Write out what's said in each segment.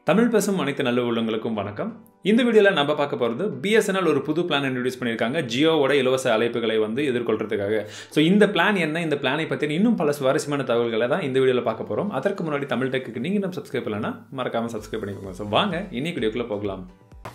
தமிழ் பேசும் அனைத்து நல்ல உள்ளங்களுக்கும் வணக்கம் இந்த வீடியோவில் நம்ம பார்க்க போகிறது பிஎஸ்என்எல் ஒரு புது பிளான் இன்ட்ரடியூஸ் பண்ணியிருக்காங்க ஜியோவோட இலவச அழைப்புகளை வந்து எதிர்கொள்றதுக்காக ஸோ இந்த பிளான் என்ன இந்த பிளானை பற்றி இன்னும் பல சுவாரஸ்யமான தகவல்களை தான் இந்த வீடியோவில் பார்க்க போகிறோம் அதற்கு முன்னாடி தமிழ் டெக்கு நீங்கள் இன்னும் சப்ஸ்கிரைப் பண்ணலன்னா மறக்காமல் சப்ஸ்கிரைப் பண்ணிக்கோங்க ஸோ வாங்க இன்னைக்கு வீடியோக்குள்ளே போகலாம்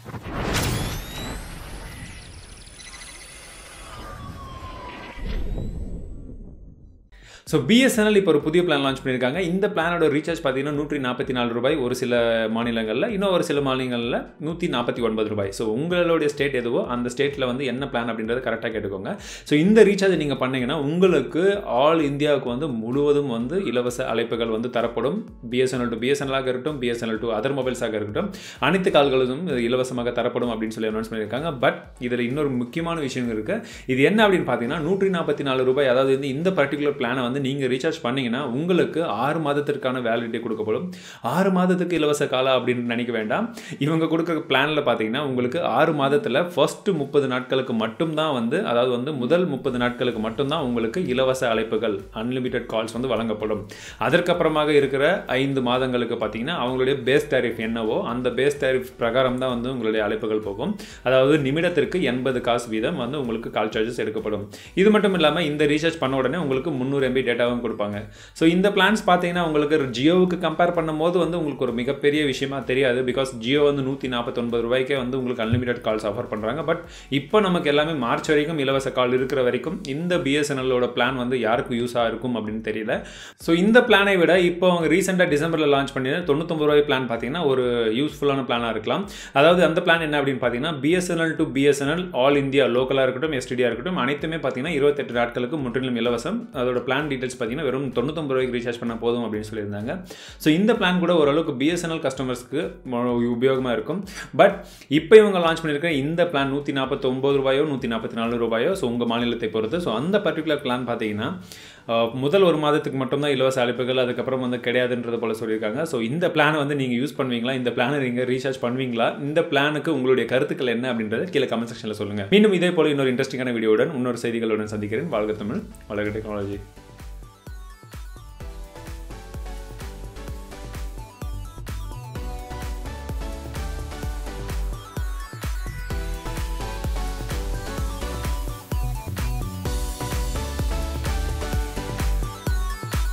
ஸோ பிஎஸ்என்எல் இப்போ ஒரு புதிய பிளான் லான்ச் பண்ணியிருக்காங்க இந்த பிளானோட ரீசார்ஜ் பார்த்தீங்கன்னா நூற்றி நாற்பத்தி நாலு ரூபாய் ஒரு சில மாநிலங்களில் இன்னும் ஒரு சில மாநிலங்களில் நூற்றி நாற்பத்தி ஒன்பது ரூபாய் ஸோ உங்களுடைய ஸ்டேட் எதுவோ அந்த ஸ்டேட்டில் வந்து என்ன பிளான் அப்படின்றத கரெக்டாக கேட்டுக்கோங்க ஸோ இந்த ரீசார்ஜ் நீங்கள் பண்ணீங்கன்னா உங்களுக்கு ஆல் இந்தியாவுக்கு வந்து முழுவதும் வந்து இலவச அழைப்புகள் வந்து தரப்படும் பிஎஸ்என்எல் டு பிஎஸ்என்எலாக இருக்கட்டும் பிஎஸ்என்எல் டு அதர் மொபைல்ஸாக இருக்கட்டும் அனைத்து கால்களும் இலவசமாக தரப்படும் அப்படின்னு சொல்லி அனௌன்ஸ் பண்ணியிருக்காங்க பட் இதில் இன்னொரு முக்கியமான விஷயம் இருக்குது இது என்ன அப்படின்னு பார்த்தீங்கன்னா நூற்றி நாற்பத்தி நாலு ரூபாய் அதாவது வந்து இந்த பர்டிகுலர் பிளானை வந்து நீங்கள் ரீசார்ஜ் பண்ணீங்கன்னா உங்களுக்கு ஆறு மாதத்திற்கான வேலிடிட்டி கொடுக்கப்படும் ஆறு மாதத்துக்கு இலவச காலம் அப்படின்னு நினைக்க வேண்டாம் இவங்க கொடுக்குற பிளானில் பார்த்தீங்கன்னா உங்களுக்கு ஆறு மாதத்தில் ஃபர்ஸ்ட் முப்பது நாட்களுக்கு மட்டும்தான் வந்து அதாவது வந்து முதல் முப்பது நாட்களுக்கு மட்டும்தான் உங்களுக்கு இலவச அழைப்புகள் அன்லிமிட்டெட் கால்ஸ் வந்து வழங்கப்படும் அதற்கப்புறமாக இருக்கிற ஐந்து மாதங்களுக்கு பார்த்தீங்கன்னா அவங்களுடைய பேஸ் டேரிஃப் என்னவோ அந்த பேஸ் டேரிஃப் பிரகாரம் தான் வந்து உங்களுடைய அழைப்புகள் போகும் அதாவது நிமிடத்திற்கு எண்பது காசு வீதம் வந்து உங்களுக்கு கால் சார்ஜஸ் எடுக்கப்படும் இது மட்டும் இல்லாமல் இந்த ரீசார்ஜ் பண்ண உடனே உங்களுக்கு முந்நூறு எம்பி டேட்டாவும் கொடுப்பாங்க ஸோ இந்த பிளான்ஸ் பார்த்தீங்கன்னா உங்களுக்கு ஜியோவுக்கு கம்பேர் பண்ணும்போது வந்து உங்களுக்கு ஒரு மிகப்பெரிய விஷயமா தெரியாது பிகாஸ் ஜியோ வந்து நூற்றி நாற்பத்தொன்பது ரூபாய்க்கே வந்து உங்களுக்கு அன்லிமிட்டட் கால்ஸ் ஆஃபர் பண்ணுறாங்க பட் இப்போ நமக்கு எல்லாமே மார்ச் வரைக்கும் இலவச கால் இருக்கிற வரைக்கும் இந்த பிஎஸ்என்எல்லோட பிளான் வந்து யாருக்கு யூஸாக இருக்கும் அப்படின்னு தெரியல ஸோ இந்த பிளானை விட இப்போ அவங்க ரீசெண்டாக டிசம்பரில் லான்ச் பண்ணி தொண்ணூத்தொம்பது ரூபாய் பிளான் பார்த்தீங்கன்னா ஒரு யூஸ்ஃபுல்லான பிளானாக இருக்கலாம் அதாவது அந்த பிளான் என்ன அப்படின்னு பார்த்தீங்கன்னா BSNL to BSNL all India லோக்கலாக இருக்கட்டும் எஸ்டிடியாக இருக்கட்டும் அனைத்துமே பார்த்தீங்கன்னா இருபத்தெட்டு நாட்களுக்கு முற்றிலும் இலவசம் அதோட பிளான் டீட்டெயில்ஸ் பார்த்தீங்கன்னா வெறும் தொண்ணூத்தொம்பது ரூபாய்க்கு ரீசார்ஜ் பண்ணால் போதும் அப்படின்னு சொல்லியிருந்தாங்க ஸோ இந்த பிளான் கூட ஓரளவுக்கு பிஎஸ்என்எல் கஸ்டமர்ஸ்க்கு உபயோகமாக இருக்கும் பட் இப்போ இவங்க லான்ச் பண்ணியிருக்கிற இந்த பிளான் நூற்றி நாற்பத்தொம்பது ரூபாயோ நூற்றி நாற்பத்தி நாலு ரூபாயோ ஸோ உங்கள் மாநிலத்தை பொறுத்து ஸோ அந்த பர்டிகுலர் பிளான் பார்த்தீங்கன்னா முதல் ஒரு மாதத்துக்கு மட்டும்தான் இலவச அழைப்புகள் அதுக்கப்புறம் வந்து கிடையாதுன்றது போல சொல்லியிருக்காங்க ஸோ இந்த பிளானை வந்து நீங்கள் யூஸ் பண்ணுவீங்களா இந்த பிளானை நீங்கள் ரீசார்ஜ் பண்ணுவீங்களா இந்த பிளானுக்கு உங்களுடைய கருத்துக்கள் என்ன அப்படின்றத கீழே கமெண்ட் செக்ஷனில் சொல்லுங்கள் மீண்டும் இதே போல இன்னொரு இன்ட்ரெஸ்டிங்கான வீடியோவுடன் இன்னொரு செய்திகளுடன் சந்திக்கிறேன் வாழ்க தமிழ் வளர்க டெக்னாலஜி